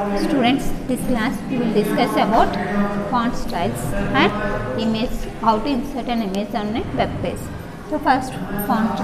Students, this class we will discuss about font styles and image, how to insert an image on a web page. So first, font.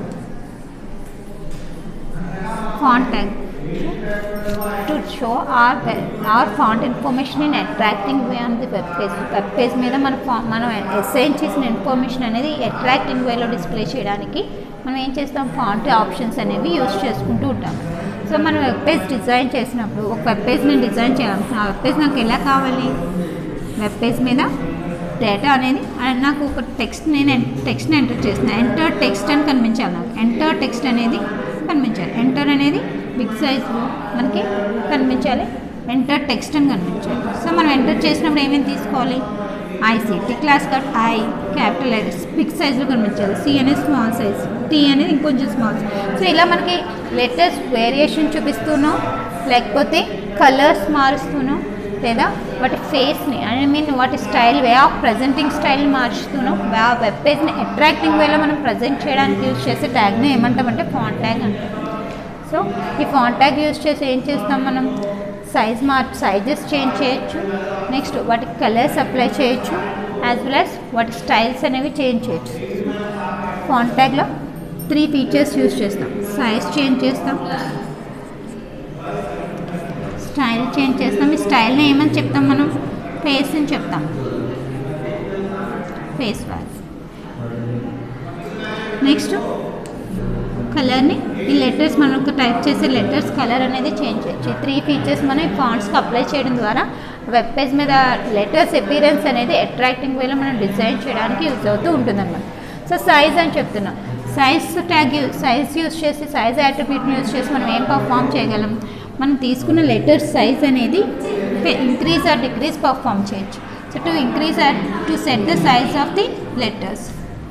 Font tag. To show our, our font information in attracting way on the web page. Web page మీద మన ఫా- మనం assign చేసిన information అనేది attracting వేలో display చేయడానికి మనం ఏం చేస్తాం ఫాంట్ ఆప్షన్స్ అనేవి యూస్ చేసుకుంటూ ఉంటాం సో మనం వెబ్ పేజ్ డిజైన్ చేసినప్పుడు ఒక వెబ్ పేజ్ నేను డిజైన్ చేయాలనుకున్నా ఆ వెబ్ పేజ్ నాకు ఎలా కావాలి వెబ్ పేజ్ మీద డేటా అనేది అండ్ నాకు ఒక టెక్స్ట్ నేను టెక్స్ట్ని ఎంటర్ చేసిన ఎంటర్ టెక్స్ట్ అని కనిపించాలి నాకు ఎంటర్ టెక్స్ట్ అనేది కనిపించాలి ఎంటర్ అనేది బిగ్ సైజ్లో మనకి కనిపించాలి ఎంటర్ టెక్స్ట్ అని కనిపించాలి సో మనం ఎంటర్ చేసినప్పుడు ఏమేమి తీసుకోవాలి ICT class cut I capital letters big సైజ్లో కనిపించాలి సి అనేది స్మాల్ సైజ్ టీ అనేది ఇంకొంచెం స్మాల్ సో ఇలా మనకి లెటర్స్ వేరియేషన్ చూపిస్తున్నాం లేకపోతే కలర్స్ మారుస్తున్నాం లేదా వాటి ఫేస్ని ఐ మీన్ వాటి style way of presenting style మార్చుతున్నాం ఆ వెబ్ పేజ్ని అట్రాక్టింగ్ వేలో మనం ప్రజెంట్ చేయడానికి యూజ్ చేసే ట్యాగ్ని ఏమంటామంటే ఫాంట్ ట్యాగ్ అంటాం సో ఈ ఫాంట్ ట్యాగ్ యూజ్ చేసి ఏం చేస్తాం మనం సైజ్ మార్ సైజెస్ చేంజ్ చేయొచ్చు నెక్స్ట్ వాటికి కలర్స్ అప్లై చేయొచ్చు యాజ్ వెల్ యాజ్ వాటి స్టైల్స్ అనేవి చేంజ్ చేయొచ్చు ఫాంట్ ట్యాగ్లో త్రీ ఫీచర్స్ యూజ్ చేస్తాం సైజ్ చేంజ్ చేస్తాం స్టైల్ చేంజ్ చేస్తాం ఈ స్టైల్ని ఏమని చెప్తాం మనం ఫేస్ అని చెప్తాం ఫేస్ వాయిస్ నెక్స్ట్ కలర్ని ఈ లెటర్స్ మనం టైప్ చేసే లెటర్స్ కలర్ అనేది చేంజ్ చేయొచ్చు ఈ త్రీ ఫీచర్స్ మనం ఈ ఫాంట్స్కి అప్లై చేయడం ద్వారా వెబ్ పేజ్ మీద లెటర్స్ అపీరెన్స్ అనేది అట్రాక్టింగ్ వేలో మనం డిజైన్ చేయడానికి యూజ్ అవుతూ ఉంటుందన్నమాట సో సైజ్ అని చెప్తున్నాం సైజ్ ట్యాగ్ సైజ్ యూజ్ చేసి సైజ్ యాట్రిబ్యూట్ని యూజ్ చేసి మనం ఏం పర్ఫామ్ చేయగలం మనం తీసుకున్న లెటర్ సైజ్ అనేది ఇంక్రీజ్ ఆర్ డిక్రీజ్ పర్ఫామ్ చేయొచ్చు so to increase or to set the size of the letters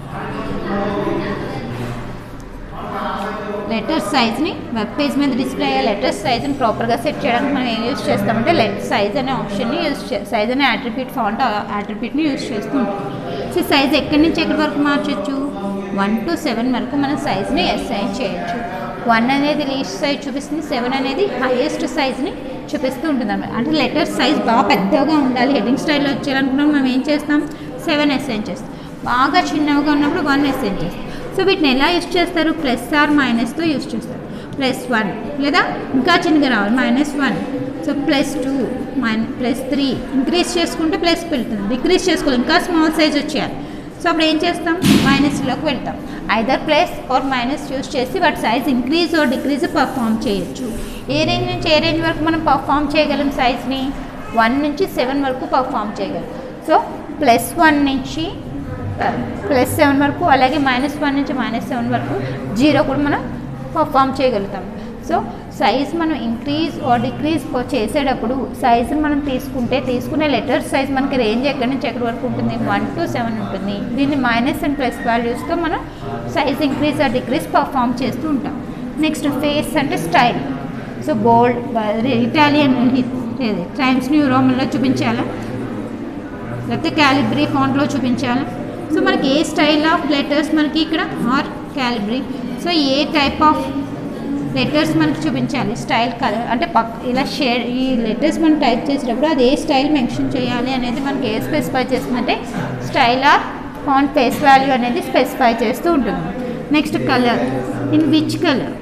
letter సైజ్ని వెబ్ పేజ్ మీద డిస్ప్లే అయ్యే లెటర్ సైజ్ని ప్రాపర్గా సెట్ చేయడానికి మనం ఏం యూజ్ చేస్తామంటే లెట్ సైజ్ అనే ఆప్షన్ని యూజ్ చే సైజ్ అనే యాట్రిబ్యూట్ ఫాంట్ యాట్రిబ్యూట్ని యూజ్ చేస్తూ ఉంటాం సో సైజ్ ఎక్కడి నుంచి ఎక్కడి వరకు మార్చొచ్చు వన్ టు సెవెన్ వరకు మనం సైజ్ని అసైన్ చేయొచ్చు వన్ అనేది లీస్ట్ సైజ్ చూపిస్తుంది సెవెన్ అనేది హైయెస్ట్ సైజ్ని చూపిస్తూ ఉంటుంది అన్నమాట అంటే లెటర్ సైజ్ బాగా పెద్దగా ఉండాలి హెడ్డింగ్ స్టైల్లో వచ్చేయాలనుకున్నాం మనం ఏం చేస్తాం సెవెన్ అసైన్ చేస్తాం బాగా చిన్నగా ఉన్నప్పుడు వన్ అసైన్ చేస్తాం సో వీటిని ఎలా యూస్ చేస్తారు ప్లస్ ఆర్ మైనస్తో యూస్ చేస్తారు ప్లస్ వన్ లేదా ఇంకా చిన్నగా రావాలి minus one so plus two మైన్ ప్లస్ త్రీ ఇంక్రీజ్ చేసుకుంటే ప్లస్ పెడుతుంది డిక్రీజ్ చేసుకోవాలి ఇంకా స్మాల్ సైజ్ వచ్చేయాలి సో అప్పుడు ఏం చేస్తాం మైనస్లోకి వెళ్తాం either plus or minus use చేసి వాటి size increase or decrease perform చేయొచ్చు ఏ రేంజ్ నుంచి ఏ రేంజ్ వరకు మనం పర్ఫామ్ చేయగలం సైజ్ని వన్ నుంచి సెవెన్ వరకు పర్ఫామ్ చేయగలం సో ప్లస్ వన్ నుంచి ప్లస్ సెవెన్ వరకు అలాగే మైనస్ వన్ నుంచి మైనస్ సెవెన్ వరకు జీరో కూడా మనం పర్ఫామ్ చేయగలుగుతాం సో సైజ్ మనం ఇంక్రీజ్ ఆర్ డిక్రీజ్ చేసేటప్పుడు సైజుని మనం తీసుకుంటే తీసుకునే లెటర్ సైజ్ మనకి రేంజ్ ఎక్కడి నుంచి ఎక్కడి వరకు ఉంటుంది వన్ టు సెవెన్ ఉంటుంది దీన్ని మైనస్ అండ్ ప్లస్ వాల్యూస్తో మనం size increase or decrease perform చేస్తూ ఉంటాం నెక్స్ట్ ఫేస్ అంటే style so bold Italian Times New రోమన్లో చూపించాలా లేకపోతే క్యాలిబ్రీ ఫాంట్లో చూపించాలా సో మనకి ఏ స్టైల్ ఆఫ్ లెటర్స్ మనకి ఇక్కడ ఆర్ క్యాలిబ్రీ సో ఏ టైప్ ఆఫ్ లెటర్స్ మనకి చూపించాలి స్టైల్ కలర్ అంటే పక్ ఇలా షేడ్ ఈ లెటర్స్ మనం టైప్ చేసేటప్పుడు అది ఏ స్టైల్ మెన్షన్ చేయాలి అనేది మనకి ఏ స్పెసిఫై చేస్తుందంటే style or font face value అనేది స్పెసిఫై చేస్తూ ఉంటుంది next colour in which colour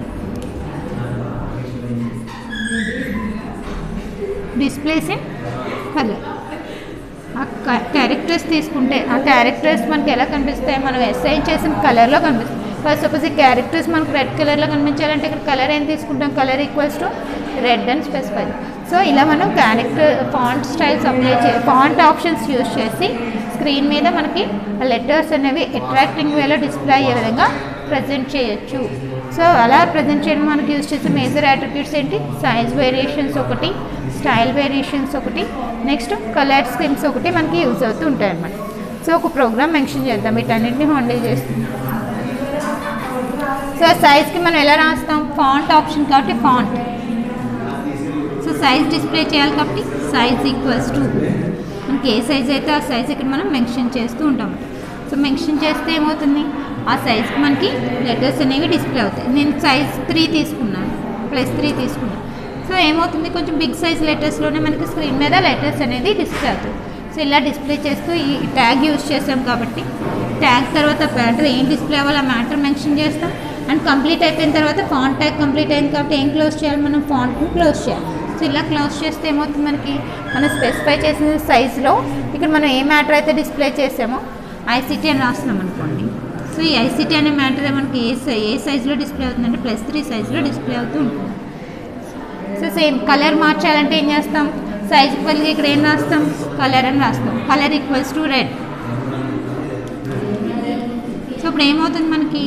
displays in colour ఆ క్యారెక్టర్స్ తీసుకుంటే ఆ క్యారెక్టర్స్ మనకి ఎలా కనిపిస్తాయి మనం అసైన్ చేసిన కలర్లో కనిపిస్తాయి ఫర్ సపోజ్ ఈ క్యారెక్టర్స్ మనకు రెడ్ కలర్లో కనిపించాలంటే ఇక్కడ కలర్ ఏం తీసుకుంటాం కలర్ ఈక్వల్స్ టు రెడ్ అని స్పెసిఫై సో ఇలా మనం క్యారెక్టర్ ఫాంట్ స్టైల్స్ అప్లై చే ఫాంట్ ఆప్షన్స్ యూజ్ చేసి స్క్రీన్ మీద మనకి లెటర్స్ అనేవి అట్రాక్టింగ్ వేలో డిస్ప్లే అయ్యే విధంగా ప్రజెంట్ చేయొచ్చు సో అలా ప్రజెంట్ చేయడం మనకి యూజ్ చేసే మేజర్ అట్రిబ్యూట్స్ ఏంటి సైజ్ వేరియేషన్స్ ఒకటి స్టైల్ వేరియేషన్స్ ఒకటి నెక్స్ట్ కలర్ స్కీమ్స్ ఒకటి మనకి యూజ్ అవుతూ ఉంటాయి అన్నమాట సో ఒక ప్రోగ్రామ్ మెన్షన్ చేద్దాం వీటన్నిటిని హ్యాండిల్ చేస్తుంది సో సైజ్కి మనం ఎలా రాస్తాం ఫాంట్ ఆప్షన్ కాబట్టి ఫాంట్ సో సైజ్ డిస్ప్లే చేయాలి కాబట్టి సైజ్ ఈక్వల్స్ టు మనకి ఏ సైజ్ అయితే ఆ సైజ్ ఇక్కడ మనం మెన్షన్ చేస్తూ ఉంటాం సో మెన్షన్ చేస్తే ఏమవుతుంది ఆ సైజ్కి మనకి లెటర్స్ అనేవి డిస్ప్లే అవుతాయి నేను సైజ్ త్రీ తీసుకున్నాను ప్లస్ త్రీ తీసుకున్నాను సో సో ఏమవుతుంది కొంచెం బిగ్ సైజ్ లెటర్స్లోనే మనకి స్క్రీన్ మీద లెటర్స్ అనేది డిస్ప్లే అవుతుంది సో ఇలా డిస్ప్లే చేస్తూ ఈ ట్యాగ్ యూస్ చేసాం కాబట్టి ట్యాగ్ తర్వాత మ్యాటర్ ఏం డిస్ప్లే అవ్వాలి ఆ మ్యాటర్ మెన్షన్ చేస్తాం అండ్ కంప్లీట్ అయిపోయిన తర్వాత ఫాంట్ ట్యాగ్ కంప్లీట్ అయింది కాబట్టి ఏం క్లోజ్ చేయాలి మనం ఫాంట్ని క్లోజ్ చేయాలి సో ఇలా క్లోజ్ చేస్తే ఏమవుతుంది మనకి మనం స్పెసిఫై చేసిన సైజులో ఇక్కడ మనం ఏ మ్యాటర్ అయితే డిస్ప్లే చేసామో ఐసీటీ అని రాస్తున్నాం అనుకోండి సో ఈ ఐసీటీ అనే మ్యాటర్ మనకి ఏ సై ఏ సైజులో డిస్ప్లే అవుతుందంటే ప్లస్ త్రీ సైజులో డిస్ప్లే అవుతూ ఉంటుంది సో సేమ్ కలర్ మార్చాలంటే ఏం చేస్తాం సైజ్ ఈక్వల్గా ఇక్కడ ఏం రాస్తాం కలర్ అని రాస్తాం colour equals to red so ఇప్పుడు ఏమవుతుంది మనకి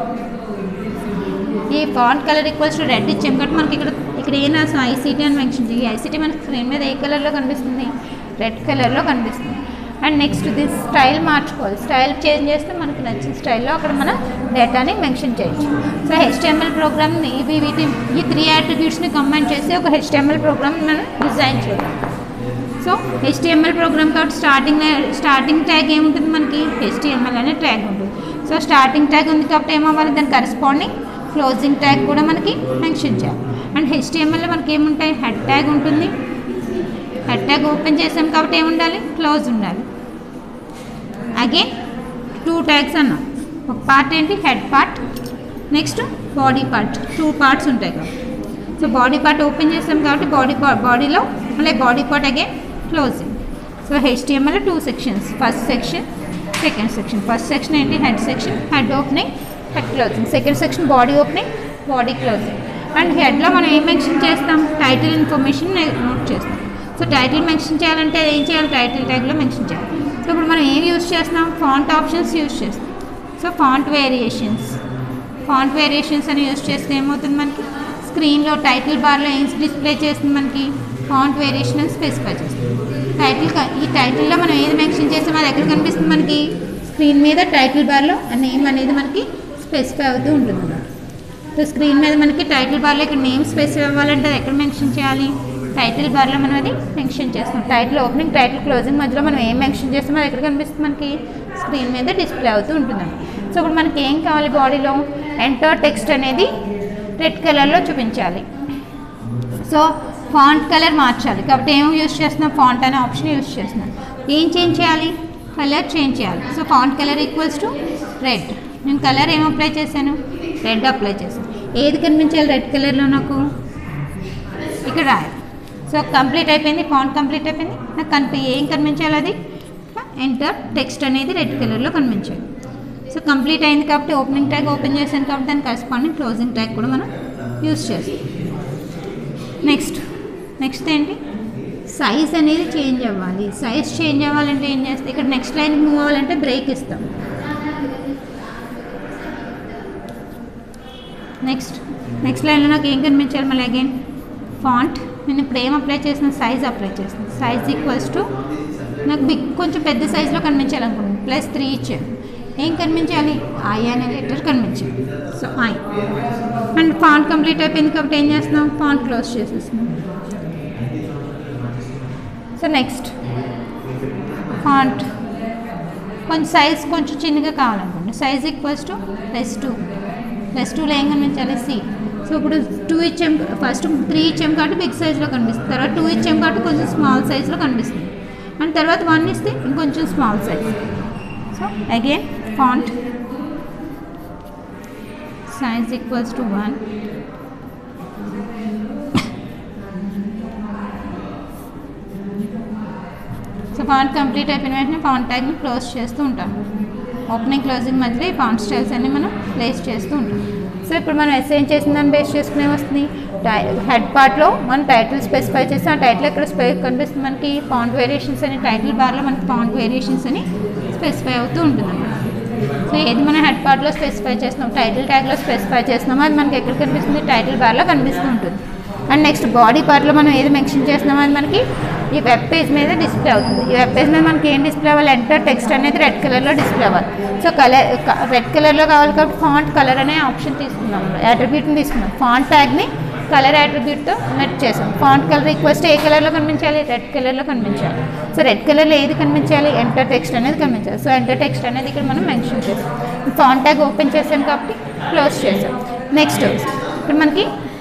ఈ font colour equals to red ఇచ్చాం కాబట్టి మనకి ఇక్కడ ఇక్కడ ఏం రాస్తాం ఐసీటీ అని మెన్షన్ ఈ ఐసీటీ మనకి స్క్రీన్ మీద ఏ కలర్లో కనిపిస్తుంది రెడ్ కలర్లో కనిపిస్తుంది అండ్ నెక్స్ట్ దిస్ స్టైల్ మార్చుకోవాలి స్టైల్ చేంజ్ చేస్తే మనకి నచ్చిన స్టైల్లో అక్కడ మనం డేటాని మెన్షన్ చేయొచ్చు సో హెచ్టిఎంఎల్ ప్రోగ్రామ్ ఇవి వీటి ఈ త్రీ యాట్రిబ్యూట్స్ని కంబైన్ చేసి ఒక హెచ్టిఎంఎల్ ప్రోగ్రామ్ మనం డిజైన్ చేయాలి సో హెచ్టిఎంఎల్ ప్రోగ్రామ్ కాబట్టి స్టార్టింగ్ స్టార్టింగ్ ట్యాగ్ ఏముంటుంది మనకి హెచ్టిఎంఎల్ అనే ట్యాగ్ ఉంటుంది సో స్టార్టింగ్ ట్యాగ్ ఉంది కాబట్టి ఏమవ్వాలి దాని కరెస్పాండింగ్ క్లోజింగ్ ట్యాగ్ కూడా మనకి మెన్షన్ చేయాలి అండ్ హెచ్టిఎంఎల్లో మనకి ఏముంటాయి హెడ్ ట్యాగ్ ఉంటుంది హెడ్ ట్యాగ్ ఓపెన్ చేసాం కాబట్టి ఏముండాలి క్లోజ్ ఉండాలి అగైన్ టూ ట్యాగ్స్ అన్నాం ఒక పార్ట్ ఏంటి head part next body part two parts ఉంటాయి కాబట్టి సో బాడీ పార్ట్ ఓపెన్ చేసాం కాబట్టి బాడీ బాడీలో మళ్ళీ body part again closing so HTML two sections first section second section first section ఏంటి head section head opening head closing second section body opening body closing and హెడ్లో మనం ఏం mention చేస్తాం title information note చేస్తాం so title mention చేయాలంటే ఏం చేయాలి title ట్యాగ్లో మెన్షన్ చేయాలి సో ఇప్పుడు మనం ఏం యూస్ చేస్తున్నాం ఫాంట్ ఆప్షన్స్ యూస్ చేస్తాం so font variations font variations అని యూస్ చేస్తే ఏమవుతుంది మనకి స్క్రీన్లో టైటిల్ బార్లో ఏం డిస్ప్లే చేస్తుంది మనకి ఫాంట్ వేరియేషన్ అని స్పెసిఫై చేస్తుంది టైటిల్ క- ఈ టైటిల్లో మనం ఏది మెన్షన్ చేస్తామో అది ఎక్కడ కనిపిస్తుంది మనకి స్క్రీన్ మీద టైటిల్ బార్లో ఆ నేమ్ అనేది మనకి స్పెసిఫై అవుతూ ఉంటుంది అన్నమాట సో స్క్రీన్ మీద మనకి టైటిల్ బార్లో ఇక్కడ నేమ్ స్పెసిఫై అవ్వాలంటే అది ఎక్కడ మెన్షన్ చేయాలి టైటిల్ బార్లో మనం అది మెన్షన్ చేస్తాం టైటిల్ ఓపెనింగ్ టైటిల్ క్లోజింగ్ మధ్యలో మనం ఏం మెన్షన్ చేస్తామో అది ఎక్కడ కనిపిస్తుంది మనకి స్క్రీన్ మీద డిస్ప్లే అవుతూ ఉంటుంది సో ఇప్పుడు మనకి ఏం కావాలి బాడీలో ఎంటర్ టెక్స్ట్ అనేది రెడ్ కలర్లో చూపించాలి సో ఫాంట్ కలర్ మార్చాలి కాబట్టి ఏం యూస్ చేస్తున్నాం ఫాంట్ అనే ఆప్షన్ యూస్ చేస్తున్నాం ఏం చేంజ్ చేయాలి కలర్ చేంజ్ చేయాలి so font colour equals to red నేను కలర్ ఏం అప్లై చేశాను రెడ్ అప్లై చేశాను ఏది కనిపించాలి రెడ్ కలర్లో నాకు ఇక్కడ రాయాలి సో కంప్లీట్ అయిపోయింది ఫాంట్ కంప్లీట్ అయిపోయింది నాకు కనిపి ఏం కనిపించాలి అది ఎంటర్ టెక్స్ట్ అనేది రెడ్ కలర్లో కనిపించాలి సో కంప్లీట్ అయింది కాబట్టి ఓపెనింగ్ ట్యాగ్ ఓపెన్ చేశాను కాబట్టి దాని కరెస్పాండింగ్ క్లోజింగ్ ట్యాగ్ కూడా మనం యూస్ చేస్తాం నెక్స్ట్ నెక్స్ట్ ఏంటి సైజ్ అనేది చేంజ్ అవ్వాలి సైజ్ చేంజ్ అవ్వాలంటే ఏం చేస్తాం ఇక్కడ నెక్స్ట్ లైన్ మూవ్ అవ్వాలంటే బ్రేక్ ఇస్తాం నెక్స్ట్ నెక్స్ట్ లైన్లో నాకు ఏం కనిపించాలి మళ్ళీ అగైన్ ఫాంట్ నేను ఇప్పుడు ఏం అప్లై చేసిన సైజ్ అప్లై చేసిన సైజ్ ఈక్వల్స్ టు నాకు బిగ్ కొంచెం పెద్ద సైజులో కనిపించాలనుకుంటున్నాను ప్లస్ త్రీ ఇచ్చాను ఏం కనిపించాలి ఐ అనే లెటర్ కనిపించాలి so I and font complete అయిపోయింది కాబట్టి ఏం చేస్తున్నాం ఫాంట్ క్లోజ్ చేసేస్తున్నాం సో నెక్స్ట్ ఫాంట్ కొంచెం సైజ్ కొంచెం చిన్నగా కావాలనుకోండి size equals to plus two plus టూలో ఏం కనిపించాలి సి సో ఇప్పుడు టూ ఇచ్చాం ఫస్ట్ త్రీ ఇచ్చాం కాబట్టి బిగ్ సైజ్లో కనిపిస్తుంది తర్వాత టూ ఇచ్చాం కాబట్టి కొంచెం స్మాల్ సైజ్లో కనిపిస్తుంది అండ్ తర్వాత వన్ ఇస్తే ఇంకొంచెం small size so again font size equals to one so font complete అయిపోయిన వెంటనే ఫాంట్ ట్యాగ్ని క్లోజ్ చేస్తూ ఉంటాం ఓపెనింగ్ క్లోజింగ్ మధ్యలో ఈ ఫాంట్ స్టైల్స్ అన్ని మనం ప్లేస్ చేస్తూ ఉంటాం సో ఇప్పుడు మనం ఎస్ఐన్ చేసిన దాన్ని బేస్ చేసుకునే వస్తుంది టై హెడ్ పార్ట్లో మనం టైటిల్ స్పెసిఫై చేసి ఆ టైటిల్ ఎక్కడ స్పె కనిపిస్తుంది మనకి ఫాంట్ వేరియేషన్స్ అని టైటిల్ బార్లో మనకి ఫాంట్ వేరియేషన్స్ అని స్పెసిఫై అవుతూ ఉంటుంది అన్నమాట సో ఏది మనం హెడ్ పార్ట్లో స్పెసిఫై చేస్తున్నాం టైటిల్ ట్యాగ్లో స్పెసిఫై చేస్తున్నామో అది మనకి ఎక్కడ కనిపిస్తుంది టైటిల్ బార్లో కనిపిస్తూ ఉంటుంది అండ్ నెక్స్ట్ బాడీ పార్ట్లో మనం ఏది మెన్షన్ చేస్తున్నామో అది మనకి ఈ వెబ్ పేజ్ మీద డిస్ప్లే అవుతుంది ఈ వెబ్ పేజ్ మీద మనకి ఏం డిస్ప్లే అవ్వాలి ఎంటర్ టెక్స్ట్ అనేది రెడ్ కలర్లో డిస్ప్లే అవ్వాలి సో కలర్ రెడ్ కలర్లో కావాలి కాబట్టి ఫాంట్ కలర్ అనే ఆప్షన్ తీసుకున్నాం యాట్రిబ్యూట్ని తీసుకున్నాం ఫాంట్ ట్యాగ్ని కలర్ యాట్రిబ్యూట్తో మెట్ చేసాం ఫాంట్ కలర్ రిక్వెస్ట్ ఏ కలర్లో కనిపించాలి రెడ్ కలర్లో కనిపించాలి సో రెడ్ కలర్లో ఏది కనిపించాలి ఎంటర్ టెక్స్ట్ అనేది కనిపించాలి సో ఎంటర్ టెక్స్ట్ అనేది ఇక్కడ మనం మెన్షన్ చేసాం ఫాంట్ ట్యాగ్ ఓపెన్ చేసాం కాబట్టి క్లోజ్ చేసాం నెక్స్ట్ ఇప్పుడు మనకి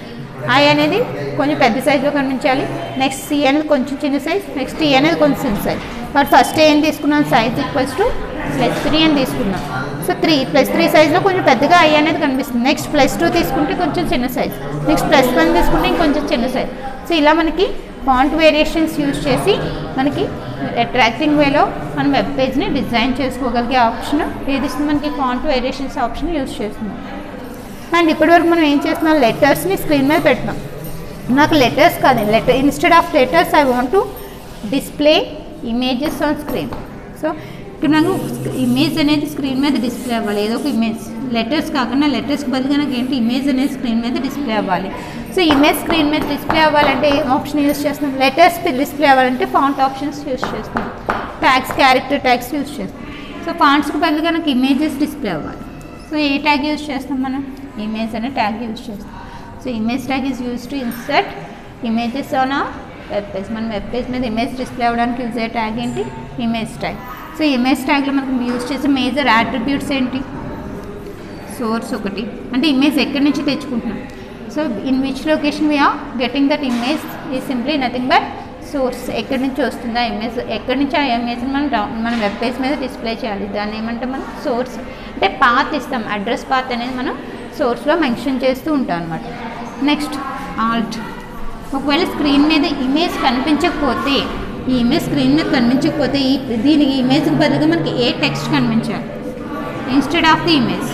ఐ అనేది కొంచెం పెద్ద సైజులో కనిపించాలి నెక్స్ట్ సి అనేది కొంచెం చిన్న సైజ్ నెక్స్ట్ టీ అనేది కొంచెం చిన్న సైజ్ బట్ ఫస్ట్ ఏం తీసుకున్నాం size equals to plus three అని తీసుకున్నాం సో త్రీ ప్లస్ త్రీ సైజ్లో కొంచెం పెద్దగా ఐ అనేది కనిపిస్తుంది నెక్స్ట్ ప్లస్ టూ తీసుకుంటే కొంచెం చిన్న సైజ్ నెక్స్ట్ ప్లస్ వన్ తీసుకుంటే ఇంకొంచెం చిన్న సైజ్ సో ఇలా మనకి ఫాంట్ వేరియేషన్స్ యూజ్ చేసి మనకి అట్రాక్టింగ్ వేలో మనం వెబ్ పేజ్ని డిజైన్ చేసుకోగలిగే ఆప్షన్ ఏది ఇస్తుంది మనకి ఫాంట్ వేరియేషన్స్ ఆప్షన్ యూజ్ చేస్తున్నాం అండ్ ఇప్పటివరకు మనం ఏం చేస్తున్నాం లెటర్స్ని స్క్రీన్ మీద పెట్టినాం నాకు లెటర్స్ కాదు letter instead of letters I want to display images on screen so ఇక్కడ నాకు ఇమేజ్ అనేది స్క్రీన్ మీద డిస్ప్లే అవ్వాలి ఏదో ఒక ఇమేజ్ లెటర్స్ కాకుండా లెటర్స్కి బదులుగా నాకు ఏంటి ఇమేజ్ అనేది స్క్రీన్ మీద డిస్ప్లే అవ్వాలి సో ఇమేజ్ స్క్రీన్ మీద డిస్ప్లే అవ్వాలంటే ఏం ఆప్షన్ యూస్ చేస్తున్నాం లెటర్స్ డిస్ప్లే అవ్వాలంటే ఫాంట్ ఆప్షన్స్ యూస్ చేస్తున్నాం ట్యాగ్స్ క్యారెక్టర్ ట్యాగ్స్ యూస్ చేస్తాం సో ఫాంట్స్కి బదులుగా నాకు ఇమేజెస్ డిస్ప్లే అవ్వాలి సో ఏ ట్యాగ్ యూస్ చేస్తాం మనం ఇమేజ్ అనే ట్యాగ్ యూస్ చేస్తాం so image tag is use to insert images on ఆ వెబ్ పేజ్ మన వెబ్ పేజ్ మీద ఇమేజ్ డిస్ప్లే అవ్వడానికి యూజ్ అయ్యే ట్యాగ్ ఏంటి ఇమేజ్ ట్యాగ్ సో ఇమేజ్ ట్యాగ్లో మనకు యూజ్ చేసే మేజర్ యాట్రిబ్యూట్స్ ఏంటి సోర్స్ ఒకటి అంటే ఇమేజ్ ఎక్కడి నుంచి తెచ్చుకుంటున్నాం so in which location we are getting that image ఈ సింప్లీ నథింగ్ బట్ సోర్స్ ఎక్కడి నుంచి వస్తుందా ఇమేజ్ ఎక్కడి నుంచి ఆ ఇమేజ్ని మనం డౌన్ మన వెబ్ పేజ్ మీద డిస్ప్లే చేయాలి దాన్ని ఏమంటే మనం సోర్స్ అంటే పాత్ ఇస్తాం అడ్రస్ పాత్ అనేది మనం సోర్స్లో మెన్షన్ చేస్తూ ఉంటాం అనమాట నెక్స్ట్ ఆల్ట్ ఒకవేళ స్క్రీన్ మీద ఇమేజ్ కనిపించకపోతే ఈ ఇమేజ్ స్క్రీన్ మీద కనిపించకపోతే ఈ దీనికి ఇమేజ్కి బదులుగా మనకి ఏ టెక్స్ట్ కనిపించాలి instead of the image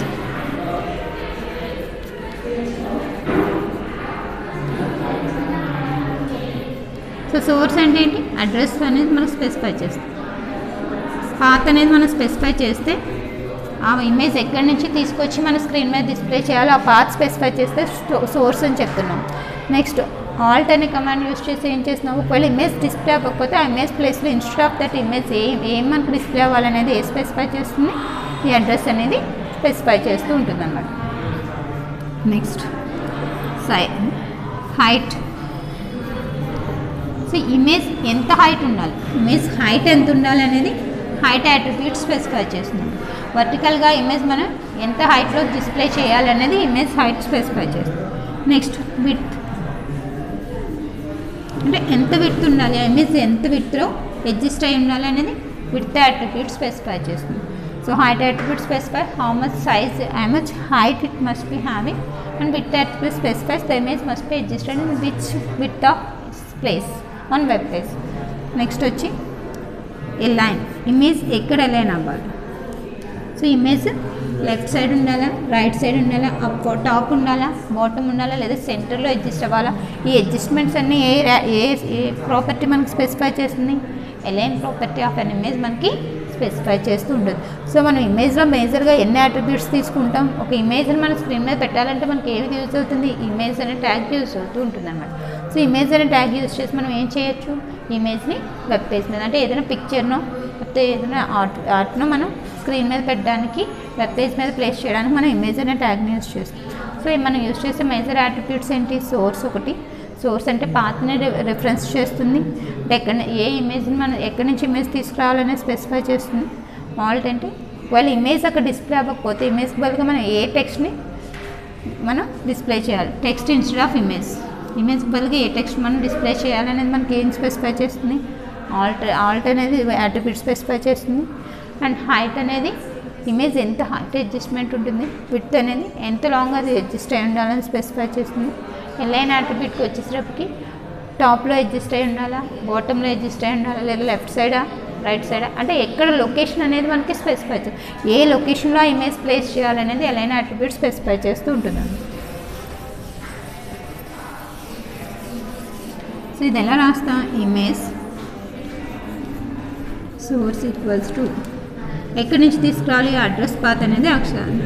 so source అంటే ఏంటి అడ్రస్ అనేది మనం స్పెసిఫై చేస్తాం పాత్ అనేది మనం స్పెసిఫై చేస్తే ఆ ఇమేజ్ ఎక్కడి నుంచి తీసుకొచ్చి మన స్క్రీన్ మీద డిస్ప్లే చేయాలో ఆ పాత్ స్పెసిఫై చేస్తే సోర్స్ అని చెప్తున్నాం నెక్స్ట్ ఆల్ట్ అనే కమాండ్ యూస్ చేసి ఏం చేస్తున్నాం ఒకవేళ ఇమేజ్ డిస్ప్లే అవ్వకపోతే ఆ ఇమేజ్ ప్లేస్లో ఇన్స్టెడ్ ఆఫ్ దట్ ఇమేజ్ ఏం ఏం మనకు డిస్ప్లే అవ్వాలనేది ఏ స్పెసిఫై చేస్తుంది ఈ అడ్రస్ అనేది స్పెసిఫై చేస్తూ ఉంటుంది అన్నమాట నెక్స్ట్ సై హైట్ సో ఇమేజ్ ఎంత హైట్ ఉండాలి ఇమేజ్ హైట్ ఎంత ఉండాలి అనేది హైట్ అట్రిబ్యూట్ స్పెసిఫై చేస్తున్నాం వర్టికల్గా ఇమేజ్ మనం ఎంత హైట్లో డిస్ప్లే చేయాలి అనేది ఇమేజ్ హైట్ స్పెసిఫై చేస్తాం నెక్స్ట్ విత్ అంటే ఎంత విత్ ఉండాలి ఆ ఇమేజ్ ఎంత విత్లో అడ్జస్ట్ అయి ఉండాలి అనేది విత్ అట్రిబ్యూట్ స్పెసిఫై చేస్తుంది so height attribute specify how much size high much height it must be having and with attribute specifies the image must be adjusted in which with of place on web page next వచ్చి ఏ line image ఎక్కడ line అవ్వాలి so image left side ఉండాలా right side ఉండాలా up top ఉండాలా bottom ఉండాలా లేదా సెంటర్లో అడ్జస్ట్ అవ్వాలా ఈ అడ్జస్ట్మెంట్స్ అన్నీ ఏ రా- ఏ ఏ ప్రాపర్టీ మనకి స్పెసిఫై చేస్తుంది align property of an image మనకి స్పెసిఫై చేస్తూ ఉంటుంది సో మనం ఇమేజ్లో మేజర్గా ఎన్ని అట్రిబ్యూట్స్ తీసుకుంటాం ఒక ఇమేజ్ని మన స్క్రీన్ మీద పెట్టాలంటే మనకి ఏది యూజ్ అవుతుంది ఇమేజ్ అనే ట్యాగ్ యూజ్ అవుతూ ఉంటుంది అన్నమాట సో ఇమేజ్ అనే ట్యాగ్ యూజ్ చేసి మనం ఏం చేయొచ్చు ఇమేజ్ని వెబ్ పేజ్ మీద అంటే ఏదైనా పిక్చర్నో లేకపోతే ఏదైనా ఆర్ట్ ఆర్ట్ను మనం స్క్రీన్ మీద పెట్టడానికి వెబ్ పేజ్ మీద ప్లేస్ చేయడానికి మనం ఇమేజ్ అనే ట్యాగ్ని యూజ్ చేస్తాం సో ఈ మనం యూజ్ చేసే మేజర్ యాట్రిబ్యూట్స్ ఏంటి సోర్స్ ఒకటి సోర్స్ అంటే పాత్ని రిఫరెన్స్ చేస్తుంది అంటే ఎక్కడ ఏ ఇమేజ్ని మనం ఎక్కడి నుంచి ఇమేజ్ తీసుకురావాలనే స్పెసిఫై చేస్తుంది ఆల్ట్ అంటే ఒకవేళ ఇమేజ్ అక్కడ డిస్ప్లే అవ్వకపోతే ఇమేజ్ బదులుగా మనం ఏ టెక్స్ట్ని మనం డిస్ప్లే చేయాలి text instead of image image బదులుగా ఏ టెక్స్ట్ మనం డిస్ప్లే చేయాలనేది మనకి ఏం స్పెసిఫై చేస్తుంది ఆల్ట్ ఆల్ట్ అనేది అట్రిబ్యూట్ స్పెసిఫై చేస్తుంది అండ్ హైట్ అనేది ఇమేజ్ ఎంత హైట్ అడ్జస్ట్మెంట్ ఉంటుంది విత్ అనేది ఎంత లాంగ్ అది అడ్జస్ట్ అయి ఉండాలని స్పెసిఫై చేస్తుంది ఎలైన్ అట్రిబ్యూట్కి వచ్చేసరికి టాప్లో అడ్జస్ట్ అయి ఉండాలా బాటంలో అడ్జస్ట్ అయి ఉండాలా లేదా లెఫ్ట్ సైడా రైట్ సైడ్ అంటే ఎక్కడ లొకేషన్ అనేది మనకి స్పెసిఫై చేస్తుంది ఏ లొకేషన్లో ఆ ఇమేజ్ ప్లేస్ చేయాలనేది ఎలైన్ అట్రిబ్యూట్ స్పెసిఫై చేస్తూ ఉంటున్నాను సో ఇది ఎలా రాస్తాం ఇమేజ్ సోర్స్ ఈక్వల్స్ టు ఎక్కడి నుంచి తీసుకురావాలి అడ్రస్ పాత్ అనేది అక్షరాలు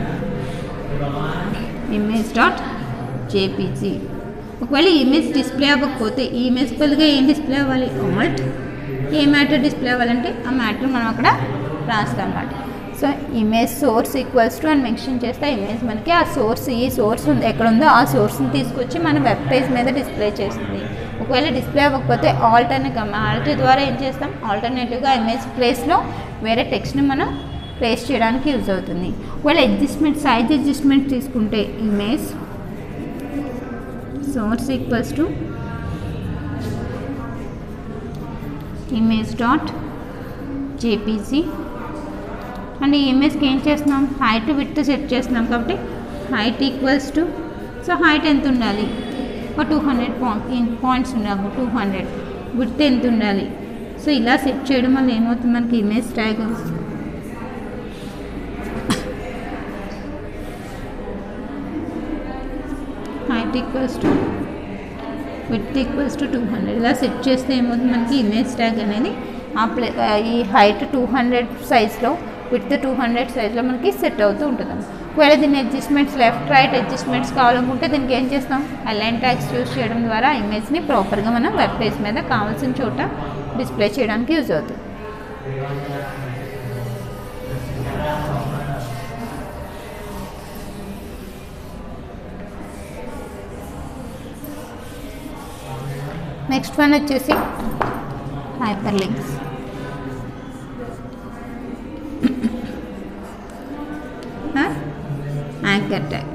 ఇమేజ్ డాట్ జేపీజీ ఒకవేళ ఈ ఇమేజ్ డిస్ప్లే అవ్వకపోతే ఈ ఇమేజ్ బదులుగా ఏం డిస్ప్లే అవ్వాలి ఆల్ట్ ఏ మ్యాటర్ డిస్ప్లే అవ్వాలంటే ఆ మ్యాటర్ మనం అక్కడ రాస్తాం అన్నమాట so image source equals to అని మెన్షన్ చేస్తే ఆ ఇమేజ్ మనకి ఆ సోర్స్ ఈ సోర్స్ ఉంది ఎక్కడ ఉందో ఆ సోర్స్ని తీసుకొచ్చి మన వెబ్ పేజ్ మీద డిస్ప్లే చేస్తుంది ఒకవేళ డిస్ప్లే అవ్వకపోతే ఆల్ట్ అనే ఆల్ట్ ద్వారా ఏం చేస్తాం ఆల్టర్నేటివ్గా ఇమేజ్ ప్లేస్లో వేరే టెక్స్ట్ని మనం ప్లేస్ చేయడానికి యూజ్ అవుతుంది ఒకవేళ అడ్జస్ట్మెంట్ సైజ్ అడ్జస్ట్మెంట్ తీసుకుంటే image source equals to image dot JPG and ఈ ఇమేజ్కి ఏం చేస్తున్నాం హైట్ విత్ సెట్ చేస్తున్నాం కాబట్టి height equals to so height ఎంత ఉండాలి ఒక టూ హండ్రెడ్ పాయింట్ పాయింట్స్ ఉండాలి టూ హండ్రెడ్ విత్ ఎంత ఉండాలి సో ఇలా సెట్ చేయడం వల్ల ఏమవుతుంది మనకి image tag height equals to width equals to two hundred ఇలా సెట్ చేస్తే ఏమవుతుంది మనకి ఇమేజ్ ట్యాగ్ అనేది ఆ ప్లే ఈ హైట్ టూ హండ్రెడ్ సైజ్లో విత్ టూ హండ్రెడ్ సైజ్లో మనకి సెట్ అవుతూ ఉంటుంది ఒకవేళ దీని అడ్జస్ట్మెంట్స్ లెఫ్ట్ రైట్ అడ్జస్ట్మెంట్స్ కావాలనుకుంటే దీనికి ఏం చేస్తాం అలైన్ ట్యాగ్స్ యూస్ చేయడం ద్వారా ఇమేజ్ని ప్రాపర్గా మనం వెబ్ పేజ్ మీద కావాల్సిన చోట డిస్ప్లే చేయడానికి యూజ్ అవుతుంది నెక్స్ట్ వన్ వచ్చేసి hyper links anchor tag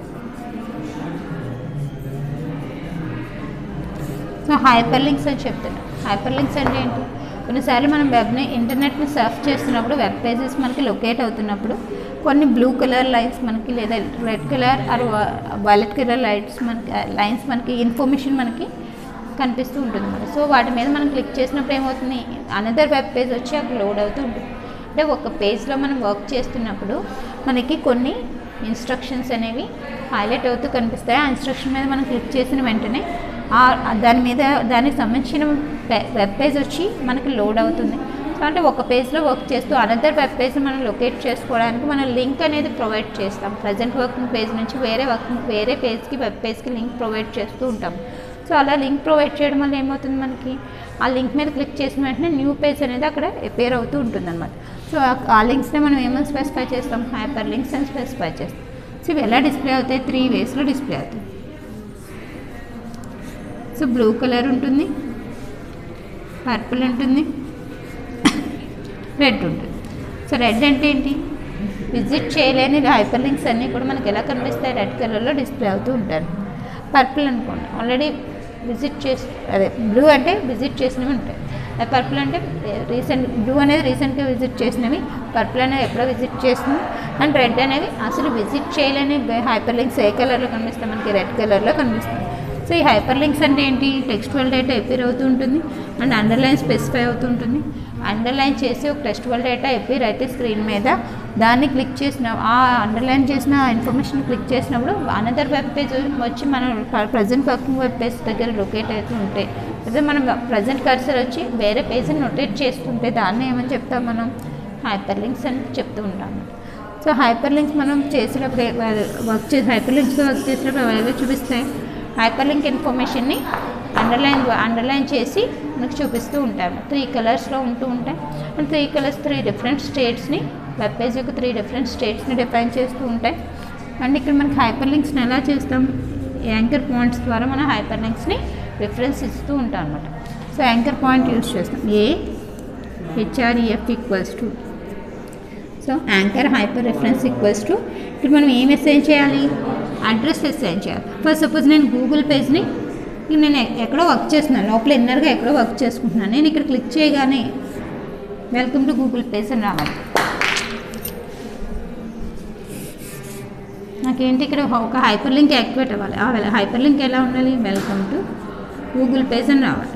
so hyper links అని చెప్తున్నా హైపర్ లింక్స్ అంటే ఏంటి కొన్నిసార్లు మనం వెబ్ని ఇంటర్నెట్ని సర్చ్ చేస్తున్నప్పుడు వెబ్ పేజెస్ మనకి లొకేట్ అవుతున్నప్పుడు కొన్ని బ్లూ కలర్ లైన్స్ మనకి లేదా red colour or violet colour lights మనకి లైన్స్ మనకి ఇన్ఫర్మేషన్ మనకి కనిపిస్తూ ఉంటుంది మనకి సో వాటి మీద మనం క్లిక్ చేసినప్పుడు ఏమవుతుంది అనదర్ వెబ్ పేజ్ వచ్చి అక్కడ లోడ్ అవుతూ ఉంటుంది అంటే ఒక పేజ్లో మనం వర్క్ చేస్తున్నప్పుడు మనకి కొన్ని ఇన్స్ట్రక్షన్స్ అనేవి హైలైట్ అవుతూ కనిపిస్తాయి ఆ ఇన్స్ట్రక్షన్ మీద మనం క్లిక్ చేసిన వెంటనే దాని మీద దానికి సంబంధించిన వెబ్ పేజ్ వచ్చి మనకి లోడ్ అవుతుంది సో అంటే ఒక పేజ్లో వర్క్ చేస్తూ అనదర్ వెబ్ పేజ్ మనం లొకేట్ చేసుకోవడానికి మనం లింక్ అనేది ప్రొవైడ్ చేస్తాం ప్రజెంట్ వర్కింగ్ పేజ్ నుంచి వేరే వర్కింగ్ వేరే పేజ్కి వెబ్ పేజ్కి లింక్ ప్రొవైడ్ చేస్తూ ఉంటాం సో అలా లింక్ ప్రొవైడ్ చేయడం వల్ల ఏమవుతుంది మనకి ఆ లింక్ మీద క్లిక్ చేసిన వెంటనే న్యూ పేజ్ అనేది అక్కడ అపేర్ అవుతూ ఉంటుంది అనమాట సో ఆ లింక్స్ని మనం ఏమని స్పెసిఫై చేస్తాం హైపర్ లింక్స్ అని స్పెసిఫై చేస్తాం సో ఇవి ఎలా డిస్ప్లే అవుతాయి త్రీ వేస్లో డిస్ప్లే అవుతాయి సో బ్లూ కలర్ ఉంటుంది పర్పుల్ ఉంటుంది రెడ్ ఉంటుంది సో రెడ్ అంటే ఏంటి విజిట్ చేయలేని హైపర్ లింక్స్ అన్నీ కూడా మనకి ఎలా కనిపిస్తాయి రెడ్ కలర్లో డిస్ప్లే అవుతూ ఉంటారు పర్పుల్ అనుకోండి ఆల్రెడీ విజిట్ చేసి అదే బ్లూ అంటే విజిట్ చేసినవి ఉంటాయి పర్పుల్ అంటే రీసెంట్ బ్లూ అనేది రీసెంట్గా విజిట్ చేసినవి పర్పుల్ అనేది ఎప్పుడో విజిట్ చేసినవి అండ్ రెడ్ అనేవి అసలు విజిట్ చేయలేని హైపర్ లింక్స్ ఏ కలర్లో కనిపిస్తాయి మనకి రెడ్ కలర్లో కనిపిస్తాయి సో ఈ హైపర్ లింక్స్ అంటే ఏంటి టెక్స్టువల్ డేటా ఎపీర్ అవుతూ ఉంటుంది అండ్ అండర్లైన్ స్పెసిఫై అవుతూ ఉంటుంది అండర్లైన్ చేసి ఒక టెక్స్టువల్ డేటా ఎపీర్ అయితే స్క్రీన్ మీద దాన్ని క్లిక్ చేసిన ఆ అండర్లైన్ చేసిన ఇన్ఫర్మేషన్ క్లిక్ చేసినప్పుడు అనదర్ వెబ్ పేజ్ వచ్చి మనం ప్రజెంట్ వర్కింగ్ వెబ్ పేజ్ దగ్గర లొకేట్ అవుతూ ఉంటాయి అదే మనం ప్రజెంట్ కర్సర్ వచ్చి వేరే పేజ్ని నోటేట్ చేస్తుంటే దాన్ని ఏమని చెప్తాం మనం హైపర్ లింక్స్ అని చెప్తూ ఉంటాం సో హైపర్ లింక్స్ మనం చేసినప్పుడు వర్క్ చేసి హైపర్ లింక్స్తో వర్క్ చేసినప్పుడు అవి చూపిస్తాయి హైపర్ లింక్ ఇన్ఫర్మేషన్ని అండర్లైన్ అండర్లైన్ చేసి మనకు చూపిస్తూ ఉంటాము త్రీ కలర్స్లో ఉంటూ ఉంటాయి and three colours three different స్టేట్స్ని వెబ్ పేజ్ యొక్క త్రీ డిఫరెంట్ స్టేట్స్ని డిఫైన్ చేస్తూ ఉంటాయి అండ్ ఇక్కడ మనకి హైపర్ లింక్స్ని ఎలా చేస్తాం యాంకర్ పాయింట్స్ ద్వారా మనం హైపర్ లింక్స్ని రిఫరెన్స్ ఇస్తూ ఉంటాం అనమాట సో యాంకర్ పాయింట్ యూజ్ చేస్తాం A HREF equals to so anchor hyper reference equals to ఇక్కడ మనం ఏం అసైన్ చేయాలి అడ్రస్ అసైన్ చేయాలి ఫస్ట్ సపోజ్ నేను గూగుల్ పేజ్ని నేను ఎక్కడో వర్క్ చేస్తున్నాను లోపల ఇన్నర్గా ఎక్కడో వర్క్ చేసుకుంటున్నాను నేను ఇక్కడ క్లిక్ చేయగానే వెల్కమ్ టు గూగుల్ పేజ్ అని రావాలి నాకేంటి ఇక్కడ ఒక హైపర్ లింక్ యాక్టివేట్ అవ్వాలి ఆ హైపర్ లింక్ ఎలా ఉండాలి వెల్కమ్ టు గూగుల్ పేజ్ అని రావాలి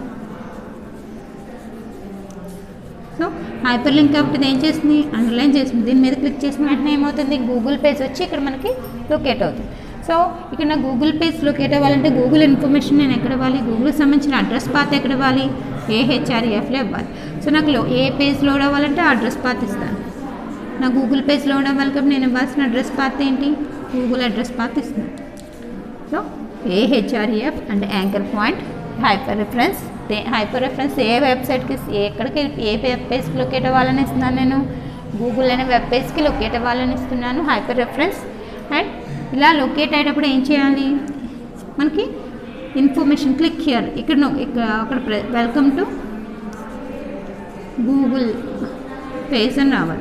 సో హైపర్ లింక్ కాబట్టి ఇది ఏం చేస్తుంది అండర్లైన్ చేస్తుంది దీని మీద క్లిక్ చేసిన వెంటనే ఏమవుతుంది గూగుల్ పేజ్ వచ్చి ఇక్కడ మనకి లొకేట్ అవుతుంది సో ఇక్కడ నా గూగుల్ పేజ్ లొకేట్ అవ్వాలంటే గూగుల్ ఇన్ఫర్మేషన్ నేను ఎక్కడ ఇవ్వాలి గూగుల్కి సంబంధించిన అడ్రస్ పాత్ ఎక్కడ ఇవ్వాలి ఏ హెచ్ఆర్ఈఎఫ్లో ఇవ్వాలి సో నాకు లో ఏ పేజ్ లోడ్ అవ్వాలంటే ఆ అడ్రస్ పాత్ ఇస్తాను నా గూగుల్ పేజ్ లోడ్ అవ్వాలి కాబట్టి నేను ఇవ్వాల్సిన అడ్రస్ పాత్ ఏంటి గూగుల్ అడ్రస్ పాత్ ఇస్తున్నాను so A HREF and anchor point hyper reference hyper reference ఏ వెబ్సైట్కి ఎక్కడికి ఏ వెబ్ పేజ్కి లొకేట్ అవ్వాలని ఇస్తున్నాను నేను గూగుల్ అనే వెబ్ పేజ్కి లొకేట్ అవ్వాలని ఇస్తున్నాను హైపర్ రెఫరెన్స్ అండ్ ఇలా లొకేట్ అయ్యేటప్పుడు ఏం చేయాలి మనకి ఇన్ఫర్మేషన్ క్లిక్ హియర్ ఇక్కడ ఇక్కడ అక్కడ వెల్కమ్ టు గూగుల్ పేజ్ అని రావాలి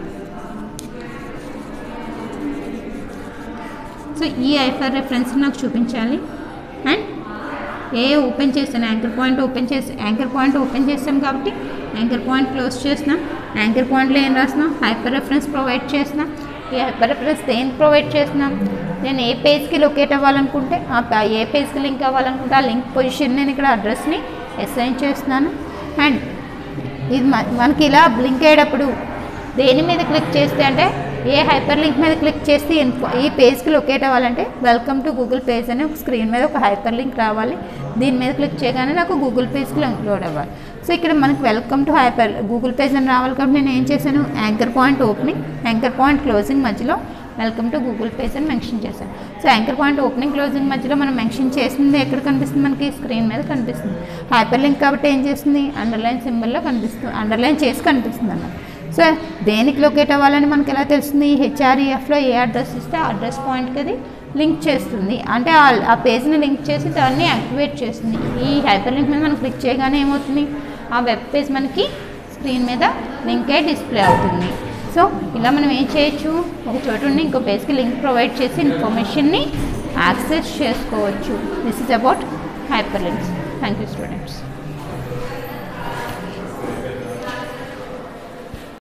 సో ఈ ఐఫర్ రెఫరెన్స్ నాకు చూపించాలి అండ్ ఏ ఓపెన్ చేస్తాను యాంకర్ పాయింట్ ఓపెన్ చేసి యాంకర్ పాయింట్ ఓపెన్ చేస్తాం కాబట్టి యాంకర్ పాయింట్ క్లోజ్ చేసినాం యాంకర్ పాయింట్లో ఏం రాసినాం హైపర్ రెఫరెన్స్ ప్రొవైడ్ చేసినాం ఈ హైపర్ రెఫరెన్స్ దేనికి ప్రొవైడ్ చేసినాం నేను ఏ పేజ్కి లొకేట్ అవ్వాలనుకుంటే ఆ ప- ఏ పేజ్కి లింక్ అవ్వాలనుకుంటే ఆ లింక్ పొజిషన్ నేను ఇక్కడ అడ్రస్ని అసైన్ చేస్తున్నాను అండ్ ఇది మ- మనకి ఇలా బ్లింక్ అయ్యేటప్పుడు దేని మీద క్లిక్ చేస్తే అంటే ఏ హైపర్ లింక్ మీద క్లిక్ చేస్తే ఇన్ఫో ఈ పేజ్కి లొకేట్ అవ్వాలంటే వెల్కమ్ టు గూగుల్ పేజ్ అని ఒక స్క్రీన్ మీద ఒక హైపర్ లింక్ రావాలి దీని మీద క్లిక్ చేయగానే నాకు గూగుల్ పేజ్కి లోడ్ అవ్వాలి సో ఇక్కడ మనకి welcome to hyper Google page అని రావాలి కాబట్టి నేను ఏం చేశాను anchor point opening anchor point closing మధ్యలో వెల్కమ్ టు గూగుల్ పేజ్ అని మెన్షన్ చేశాను so anchor point opening closing మధ్యలో మనం మెన్షన్ చేసింది ఎక్కడ కనిపిస్తుంది మనకి స్క్రీన్ మీద కనిపిస్తుంది హైపర్ లింక్ కాబట్టి ఏం చేస్తుంది అండర్లైన్ సింబల్లో కనిపిస్తుంది అండర్లైన్ చేసి కనిపిస్తుంది అన్నమాట సో దేనికి లొకేట్ అవ్వాలని మనకి ఎలా తెలుస్తుంది హెచ్ఆర్ఈఎఫ్లో ఏ అడ్రస్ ఇస్తే ఆ అడ్రస్ పాయింట్కి అది లింక్ చేస్తుంది అంటే ఆ- ఆ పేజ్ని లింక్ చేసి దాన్ని యాక్టివేట్ చేస్తుంది ఈ హైపర్ లింక్ మీద మనం క్లిక్ చేయగానే ఏమవుతుంది ఆ వెబ్ పేజ్ మనకి స్క్రీన్ మీద లింక్ అయి డిస్ప్లే అవుతుంది సో ఇలా మనం ఏం చేయొచ్చు ఒక చోటు నుండి ఇంకో పేజ్కి లింక్ ప్రొవైడ్ చేసి ఇన్ఫర్మేషన్ని యాక్సెస్ చేసుకోవచ్చు this is about hyper links thank you students